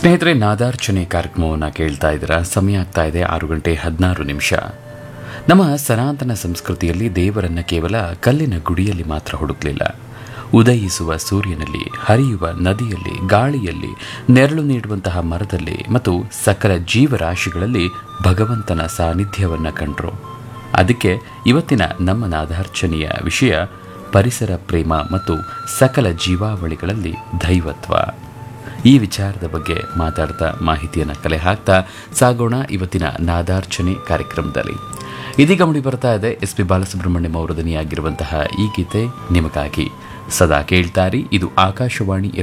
ಸ್ನೇಹಿತರೆ ನಾದಾರ್ಚನೆ ಕಾರ್ಯಕ್ರಮವನ್ನು ಕೇಳ್ತಾ ಇದ್ದೀರಾ ಸಮಯ ಆಗ್ತಾ ಇದೆ ಆರು ಗಂಟೆ ಹದಿನಾರು ನಿಮಿಷ ನಮ್ಮ ಸನಾತನ ಸಂಸ್ಕೃತಿಯಲ್ಲಿ ದೇವರನ್ನ ಕೇವಲ ಕಲ್ಲಿನ ಗುಡಿಯಲ್ಲಿ ಮಾತ್ರ ಹುಡುಕಲಿಲ್ಲ ಉದಯಿಸುವ ಸೂರ್ಯನಲ್ಲಿ ಹರಿಯುವ ನದಿಯಲ್ಲಿ ಗಾಳಿಯಲ್ಲಿ ನೆರಳು ನೀಡುವಂತಹ ಮರದಲ್ಲಿ ಮತ್ತು ಸಕಲ ಜೀವರಾಶಿಗಳಲ್ಲಿ ಭಗವಂತನ ಸಾನ್ನಿಧ್ಯವನ್ನು ಕಂಡ್ರು ಅದಕ್ಕೆ ಇವತ್ತಿನ ನಮ್ಮ ನಾದಾರ್ಚನೆಯ ವಿಷಯ ಪರಿಸರ ಪ್ರೇಮ ಮತ್ತು ಸಕಲ ಜೀವಾವಳಿಗಳಲ್ಲಿ ದೈವತ್ವ ಈ ವಿಚಾರದ ಬಗ್ಗೆ ಮಾತಾಡ್ತಾ ಮಾಹಿತಿಯನ್ನು ಕಲೆ ಹಾಕ್ತಾ ಸಾಗೋಣ ಇವತ್ತಿನ ನಾದಾರ್ಚನೆ ಕಾರ್ಯಕ್ರಮದಲ್ಲಿ ಇದೀಗ ಮುಡಿ ಬರ್ತಾ ಇದೆ ಎಸ್ ಪಿ ಬಾಲಸುಬ್ರಹ್ಮಣ್ಯಂ ಅವರ ದನಿಯಾಗಿರುವಂತಹ ಈ ಗೀತೆ ನಿಮಗಾಗಿ ಸದಾ ಕೇಳ್ತಾರಿ ಇದು ಆಕಾಶವಾಣಿ